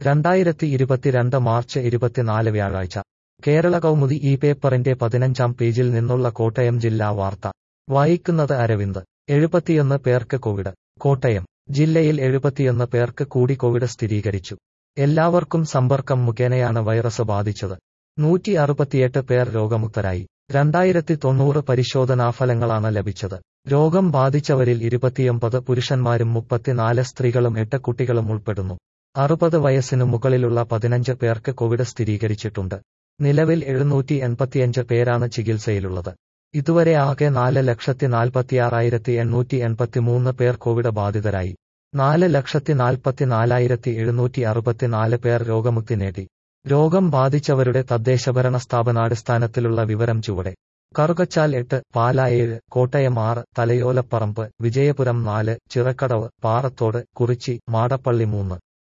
രണ്ടായിരത്തി ഇരുപത്തിരണ്ട് മാർച്ച് ഇരുപത്തിനാല് വ്യാഴാഴ്ച കേരള കൗമുദി ഈ പേപ്പറിന്റെ പതിനഞ്ചാം പേജിൽ നിന്നുള്ള കോട്ടയം ജില്ലാ വാർത്ത വായിക്കുന്നത് അരവിന്ദ് എഴുപത്തിയൊന്ന് പേർക്ക് കോവിഡ് കോട്ടയം ജില്ലയിൽ എഴുപത്തിയൊന്ന് പേർക്ക് കൂടി കോവിഡ് സ്ഥിരീകരിച്ചു എല്ലാവർക്കും സമ്പർക്കം മുഖേനയാണ് വൈറസ് ബാധിച്ചത് നൂറ്റി അറുപത്തിയെട്ട് പേർ രോഗമുക്തരായി രണ്ടായിരത്തി തൊണ്ണൂറ് പരിശോധനാഫലങ്ങളാണ് ലഭിച്ചത് രോഗം ബാധിച്ചവരിൽ ഇരുപത്തിയൊമ്പത് പുരുഷന്മാരും മുപ്പത്തിനാല് സ്ത്രീകളും എട്ട് കുട്ടികളും ഉൾപ്പെടുന്നു അറുപത് വയസ്സിനു മുകളിലുള്ള പതിനഞ്ച് പേർക്ക് കോവിഡ് സ്ഥിരീകരിച്ചിട്ടുണ്ട് നിലവിൽ എഴുന്നൂറ്റി എൺപത്തിയഞ്ച് പേരാണ് ചികിത്സയിലുള്ളത് ഇതുവരെ ആകെ നാല് ലക്ഷത്തി നാൽപ്പത്തിയാറായിരത്തി എണ്ണൂറ്റി എൺപത്തിമൂന്ന് പേർ കോവിഡ് ബാധിതരായി നാല് ലക്ഷത്തി നാൽപ്പത്തിനാലായിരത്തി എഴുന്നൂറ്റി അറുപത്തിനാല് പേർ രോഗമുക്തി നേടി രോഗം ബാധിച്ചവരുടെ തദ്ദേശഭരണ സ്ഥാപനാടിസ്ഥാനത്തിലുള്ള വിവരം ചുവടെ കറുകച്ചാൽ എട്ട് പാല ഏഴ് കോട്ടയം ആറ് തലയോലപ്പറമ്പ് വിജയപുരം നാല് ചിറക്കടവ് പാറത്തോട് കുറിച്ചി മാടപ്പള്ളി മൂന്ന്